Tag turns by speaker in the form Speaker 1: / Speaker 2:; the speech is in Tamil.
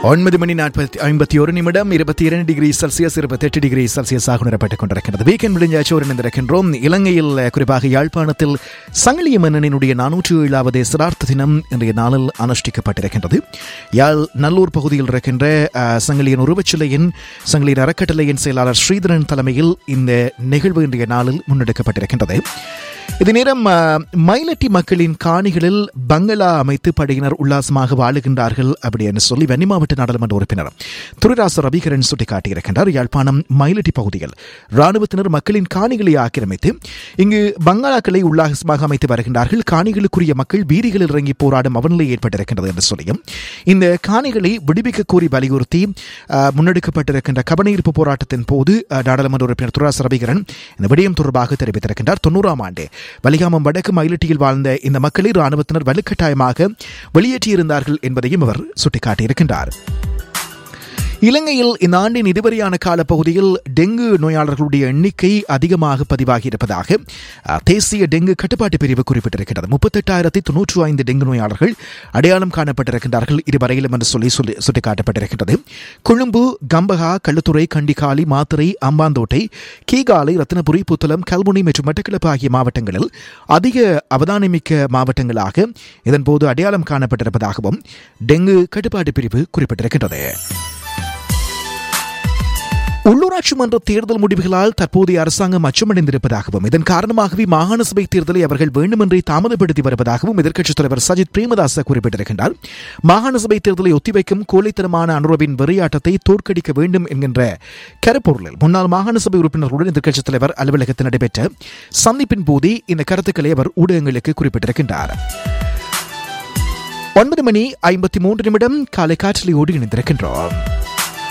Speaker 1: ஒன்பது மணி நாற்பத்தி ஐம்பத்தி ஒரு நிமிடம் இருபத்தி இரண்டு டிகிரி செல்சியஸ் இருபத்தெட்டு டிகிரி செல்சியஸாக உணரப்பட்டுக் கொண்டிருக்கிறது வீக்கெண்ட் விழிஞ்சாச்சு ஒரு இணைந்திருக்கின்றோம் இலங்கையில் குறிப்பாக யாழ்ப்பாணத்தில் சங்கிலிய மன்னனினுடைய நானூற்று ஏழாவது சிரார்த்த தினம் இன்றைய நாளில் அனுஷ்டிக்கப்பட்டிருக்கின்றது யாழ் நல்லூர் பகுதியில் இருக்கின்ற அஹ், சங்கிலியன் உருவச்சிலையின் சங்கிலியன் அறக்கட்டளையின் செயலாளர் ஸ்ரீதரன் தலைமையில் இந்த நிகழ்வு இன்றைய நாளில் முன்னெடுக்கப்பட்டிருக்கின்றது இது நேரம் அஹ், மயிலட்டி மக்களின் காணிகளில் பங்களா அமைத்து படையினர் உல்லாசமாக வாழுகின்றார்கள் அப்படின்னு சொல்லி வன்னி மாவட்ட நாடாளுமன்ற உறுப்பினர் துரைராச ரவிகரன் சுட்டிக்காட்டியிருக்கின்றார் யாழ்ப்பாணம் மயிலட்டி பகுதியில் ராணுவத்தினர் மக்களின் காணிகளை ஆக்கிரமித்து இங்கு பங்களாக்களை உல்லாசமாக அமைத்து வருகின்றார்கள் காணிகளுக்குரிய மக்கள் வீதிகளில் இறங்கி போராடும் அவநிலை ஏற்பட்டிருக்கின்றது என்று சொல்லியும் இந்த காணிகளை விடுவிக்க கோரி வலியுறுத்தி அஹ், முன்னெடுக்கப்பட்டிருக்கின்ற கவனஈர்ப்பு போராட்டத்தின் போது அஹ், நாடாளுமன்ற உறுப்பினர் துராச ரவிகரன் இந்த விடயம் தொடர்பாக தெரிவித்திருக்கின்றார் தொண்ணூறாம் ஆண்டு வலிகாமம் வடக்கு மயிலட்டியில் வாழ்ந்த இந்த மக்களை ராணுவத்தினர் வலுக்கட்டாயமாக வெளியேற்றியிருந்தார்கள் என்பதையும் அவர் சுட்டிக்காட்டியிருக்கின்றார் இலங்கையில் இந்த ஆண்டின் இதுவரையான காலப்பகுதியில் டெங்கு நோயாளர்களுடைய எண்ணிக்கை அதிகமாக பதிவாகி இருப்பதாக அஹ், தேசிய டெங்கு கட்டுப்பாட்டு பிரிவு குறிப்பிட்டிருக்கிறது முப்பத்தெட்டாயிரத்தி தொன்னூற்று ஐந்து டெங்கு நோயாளர்கள் அடையாளம் காணப்பட்டிருக்கின்றார்கள் இதுவரையிலும் என்று சொல்லி சொல்லி சுட்டிக்காட்டப்பட்டிருக்கிறது கொழும்பு கம்பகா கள்ளுத்துறை கண்டிகாலி மாத்திரை அம்பாந்தோட்டை கீகாலை ரத்தினபுரி புத்தளம் கல்முனை மற்றும் மட்டக்களப்பு ஆகிய மாவட்டங்களில் அதிக அவதானமிக்க மாவட்டங்களாக இதன்போது அடையாளம் காணப்பட்டிருப்பதாகவும் டெங்கு கட்டுப்பாட்டு பிரிவு குறிப்பிட்டிருக்கின்றது உள்ளூராட்சி மன்ற தேர்தல் முடிவுகளால் தற்போதைய அரசாங்கம் அச்சமடைந்திருப்பதாகவும் இதன் காரணமாகவே மாகாண சபை தேர்தலை அவர்கள் வேண்டுமென்றே தாமதப்படுத்தி வருவதாகவும் எதிர்க்கட்சித் தலைவர் சஜித் பிரேமதாச குறிப்பிட்டிருக்கின்றார் மாகாண சபை தேர்தலை ஒத்திவைக்கும் கோழைத்தனமான அனுரவின் வெறியாட்டத்தை தோற்கடிக்க வேண்டும் என்கின்ற கருப்பொருளில் முன்னாள் மாகாண சபை உறுப்பினர்களுடன் எதிர்க்கட்சித் தலைவர் அலுவலகத்தில் நடைபெற்ற சந்திப்பின் போதே இந்த கருத்துக்களை அவர் ஊடகங்களுக்கு குறிப்பிட்டிருக்கின்றார் ஒன்பது மணி ஐம்பத்தி மூன்று நிமிடம் காலை காற்றிலே ஓடி இணைந்திருக்கின்றோம்